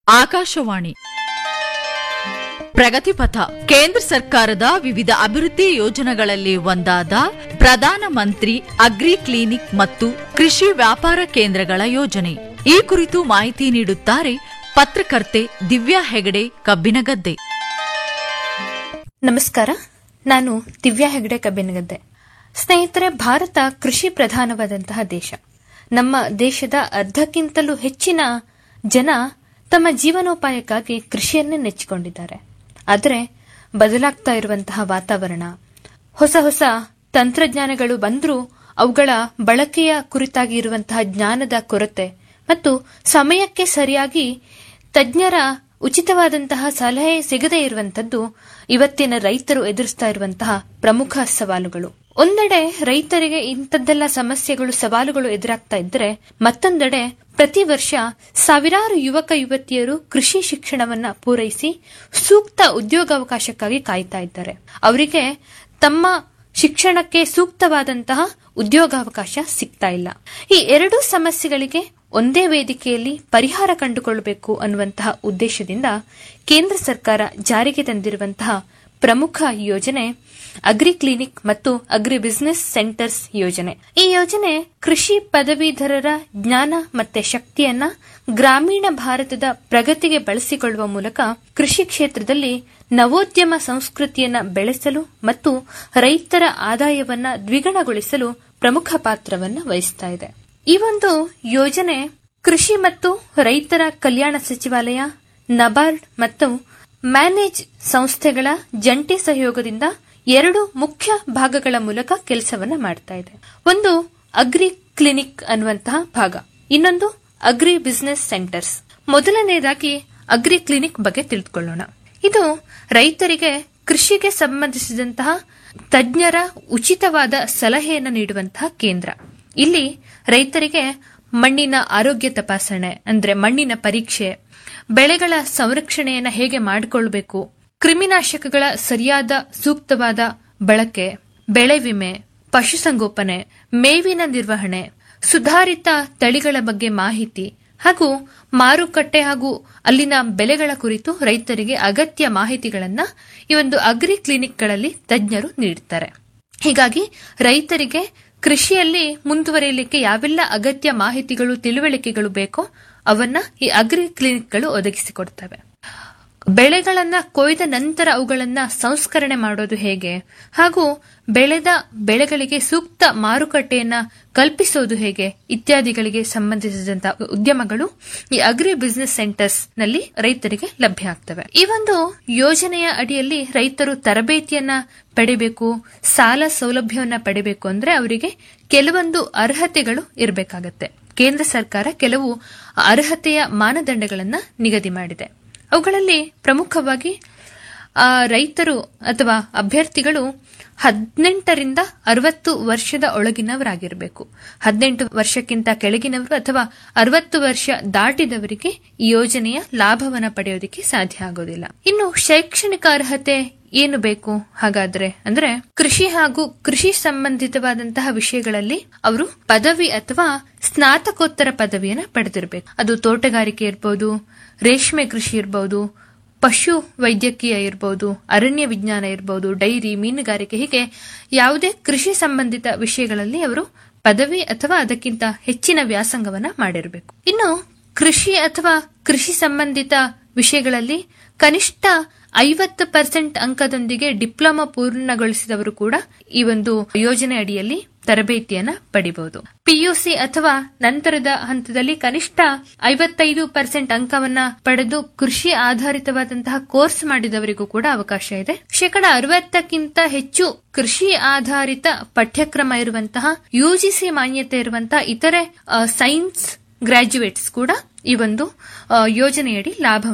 ಆಕಾಶವಾಣಿ ಪ್ರಗತಿಪಥ ಕೇಂದ್ರ ಸರ್ಕಾರದ ವಿವಿಧ ಅಭಿವೃದ್ಧಿ ಯೋಜನೆಗಳಲ್ಲಿ ಒಂದಾದ ಪ್ರಧಾನ ಮಂತ್ರಿ ಅಗ್ರಿ ಕ್ಲಿನಿಕ್ ಮತ್ತು ಕೃಷಿ ವ್ಯಾಪಾರ ಕೇಂದ್ರಗಳ ಯೋಜನೆ ಈ ಕುರಿತು ಮಾಹಿತಿ ನೀಡುತ್ತಾರೆ ಪತ್ರಕರ್ತೆ ದಿವ್ಯಾ ಹೆಗಡೆ ಕಬ್ಬಿನಗದ್ದೆ ನಮಸ್ಕಾರ ನಾನು ದಿವ್ಯಾ ಹೆಗಡೆ ಕಬ್ಬಿನಗದ್ದೆ ಸ್ನೇಹಿತರೆ ಭಾರತ ಕೃಷಿ ಪ್ರಧಾನವಾದಂತಹ ದೇಶ ನಮ್ಮ ದೇಶದ ಅರ್ಧಕ್ಕಿಂತಲೂ ಹೆಚ್ಚಿನ ಜನ ತಮ್ಮ ಜೀವನೋಪಾಯಕ್ಕಾಗಿ ಕೃಷಿಯನ್ನೇ ನೆಚ್ಚಿಕೊಂಡಿದ್ದಾರೆ ಆದರೆ ಬದಲಾಗ್ತಾ ಇರುವಂತಹ ವಾತಾವರಣ ಹೊಸ ಹೊಸ ತಂತ್ರಜ್ಞಾನಗಳು ಬಂದರೂ ಅವುಗಳ ಬಳಕೆಯ ಕುರಿತಾಗಿ ಇರುವಂತಹ ಜ್ಞಾನದ ಕೊರತೆ ಮತ್ತು ಸಮಯಕ್ಕೆ ಸರಿಯಾಗಿ ತಜ್ಞರ ಉಚಿತವಾದಂತಹ ಸಲಹೆ ಸಿಗದೇ ಇರುವಂತದ್ದು ಇವತ್ತಿನ ರೈತರು ಎದುರಿಸ್ತಾ ಇರುವಂತಹ ಪ್ರಮುಖ ಸವಾಲುಗಳು ಒಂದೆಡೆ ರೈತರಿಗೆ ಇಂಥದ್ದೆಲ್ಲ ಸಮಸ್ಯೆಗಳು ಸವಾಲುಗಳು ಎದುರಾಗ್ತಾ ಇದ್ರೆ ಮತ್ತೊಂದೆಡೆ ಪ್ರತಿ ವರ್ಷ ಸಾವಿರಾರು ಯುವಕ ಯುವತಿಯರು ಕೃಷಿ ಶಿಕ್ಷಣವನ್ನ ಪೂರೈಸಿ ಸೂಕ್ತ ಉದ್ಯೋಗಾವಕಾಶಕ್ಕಾಗಿ ಕಾಯ್ತಾ ಇದ್ದಾರೆ ಅವರಿಗೆ ತಮ್ಮ ಶಿಕ್ಷಣಕ್ಕೆ ಸೂಕ್ತವಾದಂತಹ ಉದ್ಯೋಗಾವಕಾಶ ಸಿಗ್ತಾ ಇಲ್ಲ ಈ ಎರಡೂ ಸಮಸ್ಯೆಗಳಿಗೆ ಒಂದೇ ವೇದಿಕೆಯಲ್ಲಿ ಪರಿಹಾರ ಕಂಡುಕೊಳ್ಳಬೇಕು ಅನ್ನುವಂತಹ ಉದ್ದೇಶದಿಂದ ಕೇಂದ್ರ ಸರ್ಕಾರ ಜಾರಿಗೆ ತಂದಿರುವಂತಹ ಪ್ರಮುಖ ಯೋಜನೆ ಅಗ್ರಿ ಕ್ಲಿನಿಕ್ ಮತ್ತು ಅಗ್ರಿ ಬಿಸಿನೆಸ್ ಸೆಂಟರ್ಸ್ ಯೋಜನೆ ಈ ಯೋಜನೆ ಕೃಷಿ ಪದವೀಧರರ ಜ್ಞಾನ ಮತ್ತೆ ಶಕ್ತಿಯನ್ನ ಗ್ರಾಮೀಣ ಭಾರತದ ಪ್ರಗತಿಗೆ ಬಳಸಿಕೊಳ್ಳುವ ಮೂಲಕ ಕೃಷಿ ಕ್ಷೇತ್ರದಲ್ಲಿ ನವೋದ್ಯಮ ಸಂಸ್ಕೃತಿಯನ್ನ ಬೆಳೆಸಲು ಮತ್ತು ರೈತರ ಆದಾಯವನ್ನ ದ್ವಿಗುಣಗೊಳಿಸಲು ಪ್ರಮುಖ ಪಾತ್ರವನ್ನು ವಹಿಸ್ತಾ ಇದೆ ಈ ಒಂದು ಯೋಜನೆ ಕೃಷಿ ಮತ್ತು ರೈತರ ಕಲ್ಯಾಣ ಸಚಿವಾಲಯ ನಬಾರ್ಡ್ ಮತ್ತು ಮ್ಯಾನೇಜ್ ಸಂಸ್ಥೆಗಳ ಜಂಟಿ ಸಹಯೋಗದಿಂದ ಎರಡು ಮುಖ್ಯ ಭಾಗಗಳ ಮೂಲಕ ಕೆಲಸವನ್ನ ಮಾಡ್ತಾ ಇದೆ ಒಂದು ಅಗ್ರಿ ಕ್ಲಿನಿಕ್ ಅನ್ನುವಂತಹ ಭಾಗ ಇನ್ನೊಂದು ಅಗ್ರಿ ಬಿಸಿನೆಸ್ ಸೆಂಟರ್ಸ್ ಮೊದಲನೇದಾಗಿ ಅಗ್ರಿ ಕ್ಲಿನಿಕ್ ಬಗ್ಗೆ ತಿಳಿದುಕೊಳ್ಳೋಣ ಇದು ರೈತರಿಗೆ ಕೃಷಿಗೆ ಸಂಬಂಧಿಸಿದಂತಹ ತಜ್ಞರ ಉಚಿತವಾದ ಸಲಹೆಯನ್ನು ನೀಡುವಂತಹ ಕೇಂದ್ರ ಇಲ್ಲಿ ರೈತರಿಗೆ ಮಣ್ಣಿನ ಆರೋಗ್ಯ ತಪಾಸಣೆ ಅಂದ್ರೆ ಮಣ್ಣಿನ ಪರೀಕ್ಷೆ ಬೆಳೆಗಳ ಸಂರಕ್ಷಣೆಯನ್ನ ಹೇಗೆ ಮಾಡಿಕೊಳ್ಬೇಕು ಕ್ರಿಮಿನಾಶಕಗಳ ಸರಿಯಾದ ಸೂಕ್ತವಾದ ಬಳಕೆ ಬೆಳೆ ವಿಮೆ ಪಶುಸಂಗೋಪನೆ ಮೇವಿನ ನಿರ್ವಹಣೆ ಸುಧಾರಿತ ತಳಿಗಳ ಬಗ್ಗೆ ಮಾಹಿತಿ ಹಾಗೂ ಮಾರುಕಟ್ಟೆ ಹಾಗೂ ಅಲ್ಲಿನ ಬೆಲೆಗಳ ಕುರಿತು ರೈತರಿಗೆ ಅಗತ್ಯ ಮಾಹಿತಿಗಳನ್ನ ಈ ಒಂದು ಅಗ್ರಿ ಕ್ಲಿನಿಕ್ಗಳಲ್ಲಿ ತಜ್ಞರು ನೀಡುತ್ತಾರೆ ಹೀಗಾಗಿ ರೈತರಿಗೆ ಕೃಷಿಯಲ್ಲಿ ಮುಂದುವರಿಯಲಿಕ್ಕೆ ಯಾವೆಲ್ಲ ಅಗತ್ಯ ಮಾಹಿತಿಗಳು ತಿಳುವಳಿಕೆಗಳು ಬೇಕೋ ಅವನ್ನ ಈ ಅಗ್ರಿ ಕ್ಲಿನಿಕ್ಗಳು ಒದಗಿಸಿಕೊಡ್ತವೆ ಬೆಳೆಗಳನ್ನ ಕೊಯ್ದ ನಂತರ ಅವುಗಳನ್ನ ಸಂಸ್ಕರಣೆ ಮಾಡೋದು ಹೇಗೆ ಹಾಗೂ ಬೆಳೆದ ಬೆಳೆಗಳಿಗೆ ಸೂಕ್ತ ಮಾರುಕಟ್ಟೆಯನ್ನ ಕಲ್ಪಿಸೋದು ಹೇಗೆ ಇತ್ಯಾದಿಗಳಿಗೆ ಸಂಬಂಧಿಸಿದಂತಹ ಉದ್ಯಮಗಳು ಈ ಅಗ್ರಿ ಬಿಸಿನೆಸ್ ಸೆಂಟರ್ಸ್ ನಲ್ಲಿ ರೈತರಿಗೆ ಲಭ್ಯ ಆಗ್ತವೆ ಈ ಒಂದು ಯೋಜನೆಯ ಅಡಿಯಲ್ಲಿ ರೈತರು ತರಬೇತಿಯನ್ನ ಪಡಿಬೇಕು ಸಾಲ ಸೌಲಭ್ಯವನ್ನ ಪಡಿಬೇಕು ಅಂದ್ರೆ ಅವರಿಗೆ ಕೆಲವೊಂದು ಅರ್ಹತೆಗಳು ಇರಬೇಕಾಗತ್ತೆ ಕೇಂದ್ರ ಸರ್ಕಾರ ಕೆಲವು ಅರ್ಹತೆಯ ಮಾನದಂಡಗಳನ್ನ ನಿಗದಿ ಮಾಡಿದೆ ಅವುಗಳಲ್ಲಿ ಪ್ರಮುಖವಾಗಿ ರೈತರು ಅಥವಾ ಅಭ್ಯರ್ಥಿಗಳು ಹದಿನೆಂಟರಿಂದ ಅರವತ್ತು ವರ್ಷದ ಒಳಗಿನವರಾಗಿರಬೇಕು ಹದಿನೆಂಟು ವರ್ಷಕ್ಕಿಂತ ಕೆಳಗಿನವರು ಅಥವಾ ಅರವತ್ತು ವರ್ಷ ದಾಟಿದವರಿಗೆ ಈ ಯೋಜನೆಯ ಲಾಭವನ್ನು ಪಡೆಯೋದಕ್ಕೆ ಸಾಧ್ಯ ಆಗೋದಿಲ್ಲ ಇನ್ನು ಶೈಕ್ಷಣಿಕ ಅರ್ಹತೆ ಏನು ಬೇಕು ಹಾಗಾದ್ರೆ ಅಂದ್ರೆ ಕೃಷಿ ಹಾಗೂ ಕೃಷಿ ಸಂಬಂಧಿತವಾದಂತಹ ವಿಷಯಗಳಲ್ಲಿ ಅವರು ಪದವಿ ಅಥವಾ ಸ್ನಾತಕೋತ್ತರ ಪದವಿಯನ್ನ ಪಡೆದಿರಬೇಕು ಅದು ತೋಟಗಾರಿಕೆ ಇರ್ಬೋದು ರೇಷ್ಮೆ ಕೃಷಿ ಇರಬಹುದು ಪಶು ವೈದ್ಯಕೀಯ ಇರಬಹುದು ಅರಣ್ಯ ವಿಜ್ಞಾನ ಇರಬಹುದು ಡೈರಿ ಮೀನುಗಾರಿಕೆ ಹೀಗೆ ಯಾವುದೇ ಕೃಷಿ ಸಂಬಂಧಿತ ವಿಷಯಗಳಲ್ಲಿ ಅವರು ಪದವಿ ಅಥವಾ ಅದಕ್ಕಿಂತ ಹೆಚ್ಚಿನ ವ್ಯಾಸಂಗವನ್ನ ಮಾಡಿರಬೇಕು ಇನ್ನು ಕೃಷಿ ಅಥವಾ ಕೃಷಿ ಸಂಬಂಧಿತ ವಿಷಯಗಳಲ್ಲಿ ಕನಿಷ್ಠ ಐವತ್ತು ಪರ್ಸೆಂಟ್ ಅಂಕದೊಂದಿಗೆ ಡಿಪ್ಲೊಮಾ ಪೂರ್ಣಗೊಳಿಸಿದವರು ಕೂಡ ಈ ಒಂದು ಯೋಜನೆ ಅಡಿಯಲ್ಲಿ ತರಬೇತಿಯನ್ನ ಪಡಿಬಹುದು ಪಿಯುಸಿ ಅಥವಾ ನಂತರದ ಹಂತದಲ್ಲಿ ಕನಿಷ್ಠ ಐವತ್ತೈದು ಪರ್ಸೆಂಟ್ ಅಂಕವನ್ನ ಪಡೆದು ಕೃಷಿ ಆಧಾರಿತವಾದಂತಹ ಕೋರ್ಸ್ ಮಾಡಿದವರಿಗೂ ಕೂಡ ಅವಕಾಶ ಇದೆ ಶೇಕಡ ಅರವತ್ತಕ್ಕಿಂತ ಹೆಚ್ಚು ಕೃಷಿ ಆಧಾರಿತ ಪಠ್ಯಕ್ರಮ ಇರುವಂತಹ ಯುಜಿಸಿ ಮಾನ್ಯತೆ ಇರುವಂತಹ ಇತರೆ ಸೈನ್ಸ್ ಗ್ರಾಜ್ಯುಯೇಟ್ಸ್ ಕೂಡ ಈ ಒಂದು ಯೋಜನೆಯಡಿ ಲಾಭ